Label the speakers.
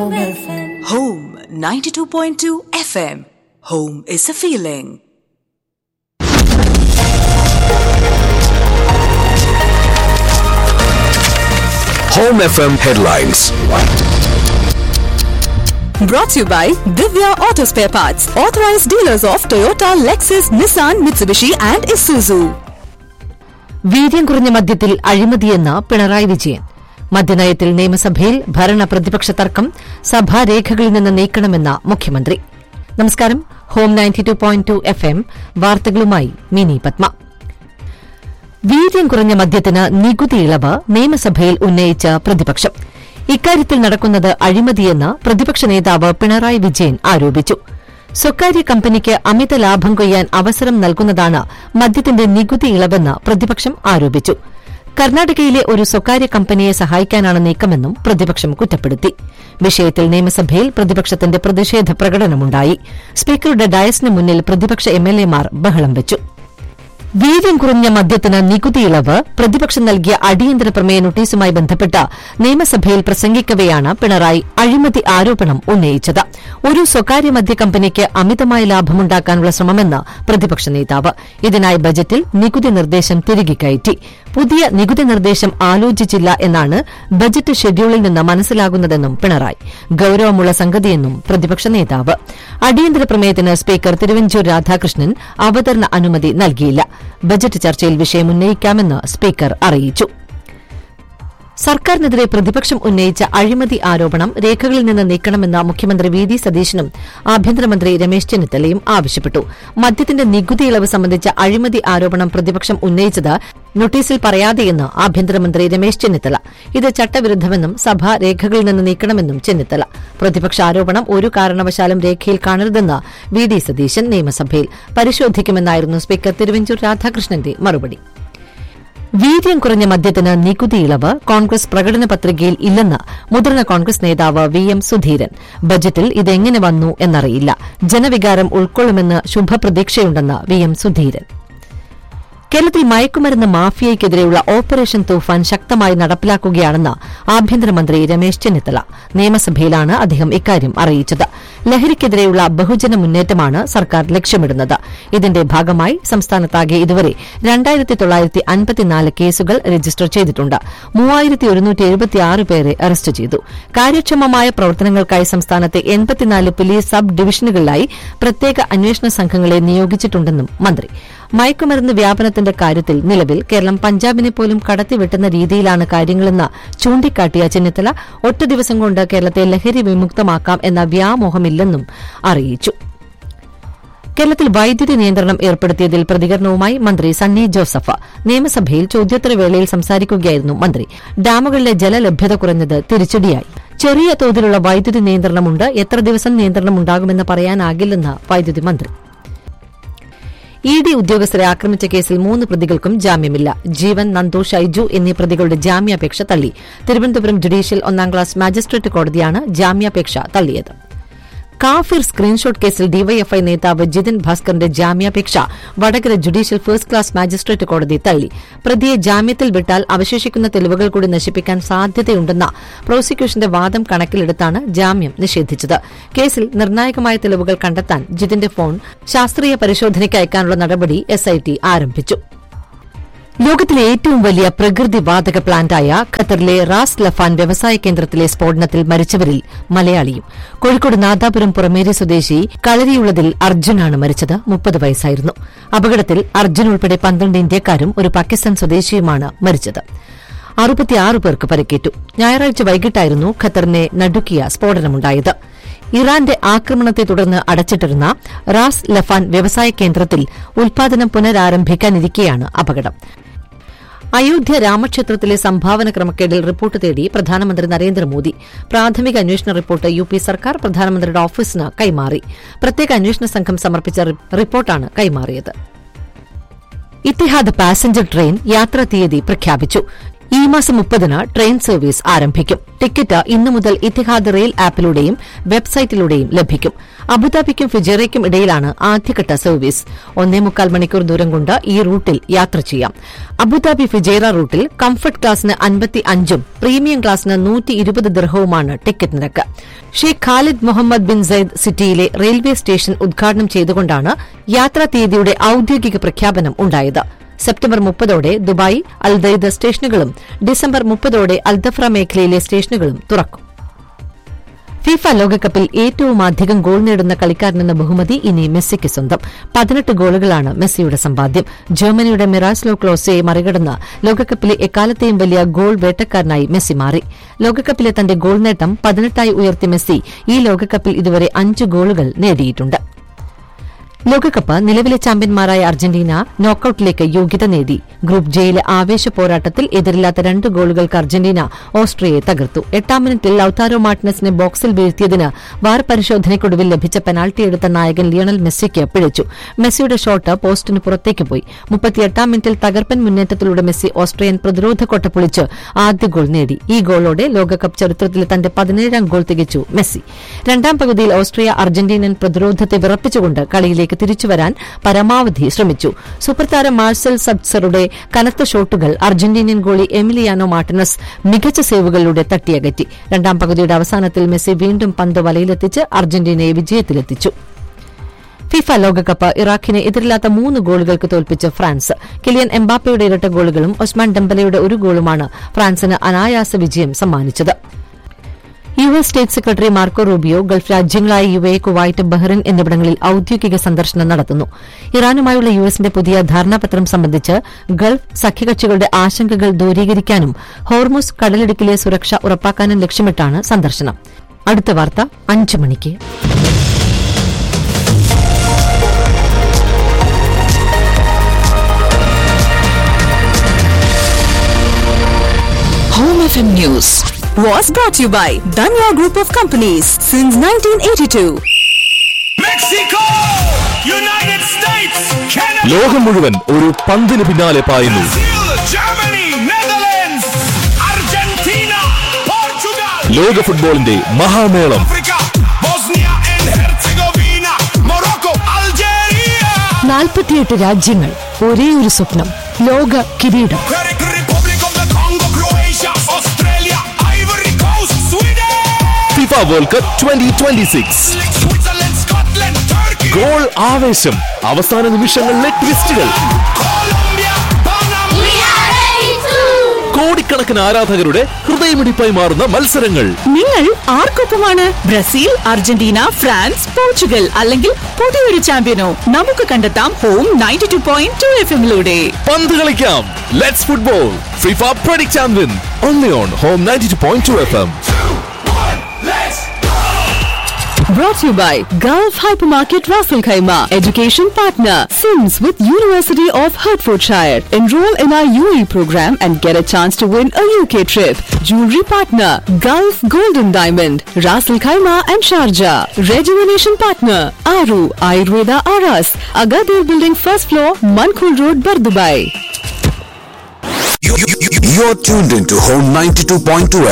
Speaker 1: Home FM.
Speaker 2: Home 92.2 FM. Home is a feeling.
Speaker 3: Home FM headlines.
Speaker 2: Brought to you by Divya Auto Spare Parts, authorized dealers of Toyota, Lexus, Nissan, Mitsubishi, and Isuzu.
Speaker 4: വീര്യം കുറഞ്ഞ മദ്യത്തിൽ അഴിമതിയെന്ന പിണറായി വിജയൻ മദ്യനയത്തിൽ നിയമസഭയിൽ ഭരണ പ്രതിപക്ഷ തർക്കം സഭാരേഖകളിൽ നിന്ന് നീക്കണമെന്ന മുഖ്യമന്ത്രി നമസ്കാരം home ninety two point two F M വാർത്തകളുമായി മിനി പത്മ വീര്യം കുറഞ്ഞ മദ്യത്തിന് നികുതി ഇളവ് നിയമസഭയിൽ ഉന്നയിച്ച പ്രതിപക്ഷം ഇക്കാര്യത്തിൽ നടക്കുന്നത് അഴിമതിയെന്ന് പ്രതിപക്ഷ നേതാവ് പിണറായി വിജയൻ ആരോപിച്ചു സ്വകാര്യ കമ്പനിക്ക് അമിത ലാഭം കൊയ്യാൻ അവസരം നൽകുന്നതാണ് മദ്യത്തിന്റെ നികുതി ഇളവെന്ന് പ്രതിപക്ഷം ആരോപിച്ചു കർണാടകയിലെ ഒരു സ്വകാര്യ കമ്പനിയെ സഹായിക്കാനാണ് നീക്കമെന്നും പ്രതിപക്ഷം കുറ്റപ്പെടുത്തി വിഷയത്തിൽ നിയമസഭയിൽ പ്രതിപക്ഷത്തിന്റെ പ്രതിഷേധ പ്രകടനമുണ്ടായി സ്പീക്കറുടെ ഡയസിന് മുന്നിൽ പ്രതിപക്ഷ എംഎൽഎമാർ ബഹളം വെച്ചു വീര്യം കുറഞ്ഞ മദ്യത്തിന് നികുതി ഇളവ് പ്രതിപക്ഷം നൽകിയ അടിയന്തര പ്രമേയ നോട്ടീസുമായി ബന്ധപ്പെട്ട് നിയമസഭയിൽ പ്രസംഗിക്കവെയാണ് പിണറായി അഴിമതി ആരോപണം ഉന്നയിച്ചത് ഒരു സ്വകാര്യ മദ്യ കമ്പനിക്ക് അമിതമായ ലാഭമുണ്ടാക്കാനുള്ള ശ്രമമെന്ന് പ്രതിപക്ഷ നേതാവ് ഇതിനായി ബജറ്റിൽ നികുതി നിർദ്ദേശം തിരികെ കയറ്റി പുതിയ നികുതി നിർദ്ദേശം ആലോചിച്ചില്ല എന്നാണ് ബജറ്റ് ഷെഡ്യൂളിൽ നിന്ന് മനസ്സിലാകുന്നതെന്നും പിണറായി ഗൌരവമുള്ള സംഗതിയെന്നും പ്രതിപക്ഷ നേതാവ് അടിയന്തര പ്രമേയത്തിന് സ്പീക്കർ തിരുവഞ്ചൂർ രാധാകൃഷ്ണൻ അവതരണ അനുമതി നൽകിയില്ല ബജറ്റ് ചർച്ചയിൽ വിഷയം ഉന്നയിക്കാമെന്ന് സ്പീക്കർ അറിയിച്ചു സർക്കാരിനെതിരെ പ്രതിപക്ഷം ഉന്നയിച്ച അഴിമതി ആരോപണം രേഖകളിൽ നിന്ന് നീക്കണമെന്ന് മുഖ്യമന്ത്രി വി ഡി സതീശനും ആഭ്യന്തരമന്ത്രി രമേശ് ചെന്നിത്തലയും ആവശ്യപ്പെട്ടു മദ്യത്തിന്റെ നികുതി ഇളവ് സംബന്ധിച്ച അഴിമതി ആരോപണം പ്രതിപക്ഷം ഉന്നയിച്ചത് നോട്ടീസിൽ പറയാതെയെന്ന് ആഭ്യന്തരമന്ത്രി രമേശ് ചെന്നിത്തല ഇത് ചട്ടവിരുദ്ധമെന്നും സഭ രേഖകളിൽ നിന്ന് നീക്കണമെന്നും ചെന്നിത്തല പ്രതിപക്ഷ ആരോപണം ഒരു കാരണവശാലും രേഖയിൽ കാണരുതെന്ന് വി ഡി സതീശൻ നിയമസഭയിൽ പരിശോധിക്കുമെന്നായിരുന്നു സ്പീക്കർ തിരുവഞ്ചൂർ രാധാകൃഷ്ണന്റെ മറുപടി വീര്യം കുറഞ്ഞ മദ്യത്തിന് നികുതി ഇളവ് കോൺഗ്രസ് പ്രകടന പത്രികയിൽ ഇല്ലെന്ന് മുതിർന്ന കോൺഗ്രസ് നേതാവ് വി എം സുധീരൻ ബജറ്റിൽ ഇതെങ്ങനെ വന്നു എന്നറിയില്ല ജനവികാരം ഉൾക്കൊള്ളുമെന്ന് ശുഭപ്രതീക്ഷയുണ്ടെന്ന് വി എം സുധീരൻ കേരളത്തിൽ മയക്കുമരുന്ന് മാഫിയയ്ക്കെതിരെയുള്ള ഓപ്പറേഷൻ തൂഫാൻ ശക്തമായി നടപ്പിലാക്കുകയാണെന്ന് ആഭ്യന്തരമന്ത്രി രമേശ് ചെന്നിത്തല നിയമസഭയിലാണ് അദ്ദേഹം ഇക്കാര്യം അറിയിച്ചത് ലഹരിക്കെതിരെയുള്ള ബഹുജന മുന്നേറ്റമാണ് സർക്കാർ ലക്ഷ്യമിടുന്നത് ഇതിന്റെ ഭാഗമായി സംസ്ഥാനത്താകെ ഇതുവരെ രണ്ടായിരത്തി തൊള്ളായിരത്തി അൻപത്തിനാല് കേസുകൾ രജിസ്റ്റർ ചെയ്തിട്ടുണ്ട് മൂവായിരത്തി ഒരുന്നൂറ്റി എഴുപത്തിയാറ് പേരെ അറസ്റ്റ് ചെയ്തു കാര്യക്ഷമമായ പ്രവർത്തനങ്ങൾക്കായി സംസ്ഥാനത്തെ എൺപത്തിനാല് പോലീസ് സബ് ഡിവിഷനുകളിലായി പ്രത്യേക അന്വേഷണ സംഘങ്ങളെ നിയോഗിച്ചിട്ടുണ്ടെന്നും മന്ത്രി മയക്കുമരുന്ന് വ്യാപനത്തിന്റെ കാര്യത്തിൽ നിലവിൽ കേരളം പഞ്ചാബിനെ പോലും കടത്തിവെട്ടുന്ന രീതിയിലാണ് കാര്യങ്ങളെന്ന് ചൂണ്ടിക്കാട്ടിയ ചെന്നിത്തല ഒറ്റ ദിവസം കൊണ്ട് കേരളത്തെ ലഹരി വിമുക്തമാക്കാം എന്ന വ്യാമോഹമില്ലെന്നും അറിയിച്ചു കേരളത്തിൽ വൈദ്യുതി നിയന്ത്രണം ഏർപ്പെടുത്തിയതിൽ പ്രതികരണവുമായി മന്ത്രി സണ്ണി ജോസഫ് നിയമസഭയിൽ ചോദ്യോത്തരവേളയിൽ സംസാരിക്കുകയായിരുന്നു മന്ത്രി ഡാമുകളിലെ ജലലഭ്യത കുറഞ്ഞത് തിരിച്ചടിയായി ചെറിയ തോതിലുള്ള വൈദ്യുതി നിയന്ത്രണമുണ്ട് എത്ര ദിവസം നിയന്ത്രണം ഉണ്ടാകുമെന്ന് പറയാനാകില്ലെന്ന് വൈദ്യുതി മന്ത്രി ഇ ഡി ഉദ്യോഗസ്ഥരെ ആക്രമിച്ച കേസിൽ മൂന്ന് പ്രതികൾക്കും ജാമ്യമില്ല ജീവൻ നന്ദു ഷൈജു എന്നീ പ്രതികളുടെ ജാമ്യാപേക്ഷ തള്ളി തിരുവനന്തപുരം ജുഡീഷ്യൽ ഒന്നാം ക്ലാസ് മാജിസ്ട്രേറ്റ് കോടതിയാണ് ജാമ്യാപേക്ഷ തള്ളിയത് കാഫിർ സ്ക്രീൻഷോട്ട് കേസിൽ ഡിവൈഎഫ്ഐ നേതാവ് ജിതിൻ ഭാസ്കറിന്റെ ജാമ്യാപേക്ഷ Vadakara judicial first class magistrate കോടതി തള്ളി പ്രതിയെ ജാമ്യത്തിൽ വിട്ടാൽ അവശേഷിക്കുന്ന തെളിവുകൾ കൂടി നശിപ്പിക്കാൻ സാധ്യതയുണ്ടെന്ന പ്രോസിക്യൂഷന്റെ വാദം കണക്കിലെടുത്താണ് ജാമ്യം നിഷേധിച്ചത് കേസിൽ നിർണായകമായ തെളിവുകൾ കണ്ടെത്താൻ ജിതിന്റെ ഫോൺ ശാസ്ത്രീയ പരിശോധനയ്ക്ക് അയക്കാനുള്ള നടപടി എസ്ഐടി ആരംഭിച്ചു ലോകത്തിലെ ഏറ്റവും വലിയ പ്രകൃതി വാതക പ്ലാന്റായ ഖത്തറിലെ റാസ് ലഫാൻ വ്യവസായ കേന്ദ്രത്തിലെ സ്ഫോടനത്തിൽ മരിച്ചവരിൽ മലയാളിയും കോഴിക്കോട് നാദാപുരം പുറമേരി സ്വദേശി കളരിയുള്ളതിൽ അർജുനാണ് മരിച്ചത് മുപ്പത് വയസ്സായിരുന്നു അപകടത്തിൽ അർജുൻ ഉൾപ്പെടെ പന്ത്രണ്ട് ഇന്ത്യക്കാരും ഒരു പാകിസ്ഥാൻ സ്വദേശിയുമാണ് മരിച്ചത് അറുപത്തിയാറ് പേർക്ക് പരിക്കേറ്റു ഞായറാഴ്ച വൈകിട്ടായിരുന്നു ഖത്തറിനെ നടുക്കിയ സ്ഫോടനമുണ്ടായത് ഇറാന്റെ ആക്രമണത്തെ തുടർന്ന് അടച്ചിട്ടിരുന്ന റാസ് ലഫാൻ വ്യവസായ കേന്ദ്രത്തിൽ ഉൽപാദനം പുനരാരംഭിക്കാനിരിക്കെയാണ് അപകടം അയോധ്യ രാമക്ഷേത്രത്തിലെ സംഭാവന ക്രമക്കേടിൽ റിപ്പോർട്ട് തേടി പ്രധാനമന്ത്രി നരേന്ദ്രമോദി പ്രാഥമിക അന്വേഷണ റിപ്പോർട്ട് യു പി സർക്കാർ പ്രധാനമന്ത്രിയുടെ ഓഫീസിന് കൈമാറി പ്രത്യേക അന്വേഷണ സംഘം സമർപ്പിച്ച റിപ്പോർട്ടാണ് കൈമാറിയത് ഇത്തിഹാദ് പാസഞ്ചർ ട്രെയിൻ യാത്രാ തീയതി പ്രഖ്യാപിച്ചു ഈ മാസം മുപ്പതിന് ട്രെയിൻ സർവീസ് ആരംഭിക്കും ടിക്കറ്റ് ഇന്നു മുതൽ ഇത്തിഹാദ് റെയിൽ ആപ്പിലൂടെയും വെബ്സൈറ്റിലൂടെയും ലഭിക്കും അബുദാബിക്കും ഫിജേറയ്ക്കും ഇടയിലാണ് ആദ്യഘട്ട സർവീസ് ഒന്നേ മുക്കാൽ മണിക്കൂർ ദൂരം കൊണ്ട് ഈ റൂട്ടിൽ യാത്ര ചെയ്യാം അബുദാബി ഫിജേറ റൂട്ടിൽ കംഫർട്ട് ക്ലാസിന് അൻപത്തി അഞ്ചും പ്രീമിയം ക്ലാസിന് നൂറ്റി ഇരുപത് ദിർഹവുമാണ് ടിക്കറ്റ് നിരക്ക് Sheikh Khalid Mohammed bin Zayed സിറ്റിയിലെ റെയിൽവേ സ്റ്റേഷൻ ഉദ്ഘാടനം ചെയ്തുകൊണ്ടാണ് യാത്രാ തീയതിയുടെ ഔദ്യോഗിക പ്രഖ്യാപനം ഉണ്ടായത് സെപ്റ്റംബർ മുപ്പതോടെ ദുബായ് അൽദൈദ സ്റ്റേഷനുകളും ഡിസംബർ മുപ്പതോടെ അൽദഫ്ര മേഖലയിലെ സ്റ്റേഷനുകളും തുറക്കും ഫിഫ ലോകകപ്പിൽ ഏറ്റവും അധികം ഗോൾ നേടുന്ന കളിക്കാരനെന്ന ബഹുമതി ഇനി മെസ്സിക്ക് സ്വന്തം പതിനെട്ട് ഗോളുകളാണ് മെസ്സിയുടെ സമ്പാദ്യം ജർമ്മനിയുടെ മിറാസ്ലോ ക്ലോസയെ മറികടന്ന് ലോകകപ്പിലെ എക്കാലത്തെയും വലിയ ഗോൾ വേട്ടക്കാരനായി മെസ്സി മാറി ലോകകപ്പിലെ തന്റെ ഗോൾ നേട്ടം പതിനെട്ടായി ഉയർത്തിയ മെസ്സി ഈ ലോകകപ്പിൽ ഇതുവരെ അഞ്ച് ഗോളുകൾ നേടിയിട്ടുണ്ട് ലോകകപ്പ് നിലവിലെ ചാമ്പ്യന്മാരായ അർജന്റീന നോക്കൌട്ടിലേക്ക് യോഗ്യത നേടി ഗ്രൂപ്പ് ജെയിലെ ആവേശ പോരാട്ടത്തിൽ എതിരില്ലാത്ത രണ്ട് ഗോളുകൾക്ക് അർജന്റീന ഓസ്ട്രിയയെ തകർത്തു എട്ടാം മിനിറ്റിൽ ലൌതാരോ മാർട്ടിനസിനെ ബോക്സിൽ വീഴ്ത്തിയതിന് വാർ പരിശോധനയ്ക്കൊടുവിൽ ലഭിച്ച പെനാൽറ്റി എടുത്ത നായകൻ ലിയണൽ മെസ്സിക്ക് പിഴച്ചു മെസ്സിയുടെ ഷോട്ട് പോസ്റ്റിന് പുറത്തേക്ക് പോയി മുപ്പത്തിയെട്ടാം മിനിറ്റിൽ തകർപ്പൻ മുന്നേറ്റത്തിലൂടെ മെസ്സി ഓസ്ട്രിയൻ പ്രതിരോധ കോട്ട പൊളിച്ച് ആദ്യ ഗോൾ നേടി ഈ ഗോളോടെ ലോകകപ്പ് ചരിത്രത്തിലെ തന്റെ പതിനേഴാം ഗോൾ തികച്ചു മെസ്സി രണ്ടാം പകുതിയിൽ ഓസ്ട്രിയ അർജന്റീനൻ പ്രതിരോധത്തെ വിറപ്പിച്ചുകൊണ്ട് കളിയിലേക്ക് തിരിച്ചുവരാൻ പരമാവധി ശ്രമിച്ചു സൂപ്പർ താരം മാർസൽ സബ്സറുടെ കനത്ത ഷോട്ടുകൾ അർജന്റീനിയൻ ഗോളി എമിലിയാനോ മാർട്ടിനസ് മികച്ച സേവുകളിലൂടെ തട്ടിയകറ്റി രണ്ടാം പകുതിയുടെ അവസാനത്തിൽ മെസ്സി വീണ്ടും പന്ത് വലയിലെത്തിച്ച് അർജന്റീനയെ വിജയത്തിലെത്തിച്ചു ഫിഫ ലോകകപ്പ് ഇറാഖിനെ എതിരില്ലാത്ത മൂന്ന് ഗോളുകൾക്ക് തോൽപ്പിച്ച് ഫ്രാൻസ് കിലിയൻ എംബാപ്പയുടെ ഇരട്ട ഗോളുകളും ഒസ്മാൻ ഡെമ്പലയുടെ ഒരു ഗോളുമാണ് ഫ്രാൻസിന് അനായാസ വിജയം സമ്മാനിച്ചത് U S state secretary Marco Rubio gulf രാജ്യങ്ങളായ യു എ കുവൈറ്റ് ബഹ്റിൻ എന്നിവിടങ്ങളിൽ ഔദ്യോഗിക സന്ദർശനം നടത്തുന്നു ഇറാനുമായുള്ള യു എസിന്റെ പുതിയ ധാരണാപത്രം സംബന്ധിച്ച് ഗൾഫ് സഖ്യകക്ഷികളുടെ ആശങ്കകൾ ദൂരീകരിക്കാനും ഹോർമുസ് കടലിടുക്കിലെ സുരക്ഷ ഉറപ്പാക്കാനും ലക്ഷ്യമിട്ടാണ് സന്ദർശനം അടുത്ത വാർത്ത അഞ്ച് മണിക്ക്
Speaker 2: Home FM News was brought to you by Danya Group of Companies since 1982.
Speaker 3: Mexico!
Speaker 1: United States, Canada,
Speaker 3: ലോകം മുഴുവൻ ഒരു പന്തിന് പിന്നാലെ പായുന്നു
Speaker 1: Brazil, Germany, Netherlands, Argentina, Portugal,
Speaker 3: ലോക ഫുട്ബോളിന്റെ മഹാമേളം
Speaker 1: Africa, Bosnia and Herzegovina, Morocco, Algeria,
Speaker 4: നാൽപ്പത്തിയെട്ട് രാജ്യങ്ങൾ ഒരേ ഒരു സ്വപ്നം ലോക കിരീടം
Speaker 1: Czech Republic of the Congo, Croatia, Australia, Ivory Coast, Sweden,
Speaker 3: FIFA world cup twenty twenty six
Speaker 1: Switzerland, Scotland, Turkey,
Speaker 3: goal ആവേശം അവസാന നിമിഷങ്ങളിലെ ട്വിസ്റ്റുകൾ
Speaker 1: Colombia, Panama.
Speaker 3: കോടിക്കണക്കിന് ആരാധകരുടെ ഹൃദയമിടിപ്പായി മാറുന്ന മത്സരങ്ങൾ
Speaker 2: നിങ്ങൾ ആർക്കൊപ്പമാണ് ബ്രസീൽ അർജന്റീന ഫ്രാൻസ് പോർച്ചുഗൽ അല്ലെങ്കിൽ പുതിയൊരു ചാമ്പ്യനോ നമുക്ക് കണ്ടെത്താം home ninety two point two F എമ്മിലൂടെ
Speaker 3: പന്ത് കളിക്കാം let's football FIFA predict champion only on home ninety two point two F M
Speaker 1: Let's
Speaker 2: Brought to you by Gulf Hypermarket Raffle Khaima, education partner, Sims with University of Hertfordshire. Enroll in our UE program and get a chance to win a UK trip. Jewelry partner, Gulf Golden Diamond, Raffle Khaima and Sharjah. Rejuvenation partner, Aru Ayurveda Aras, Agadir Building first floor, Mankul Road, Bardubai.
Speaker 3: You're tuned into Home 92.2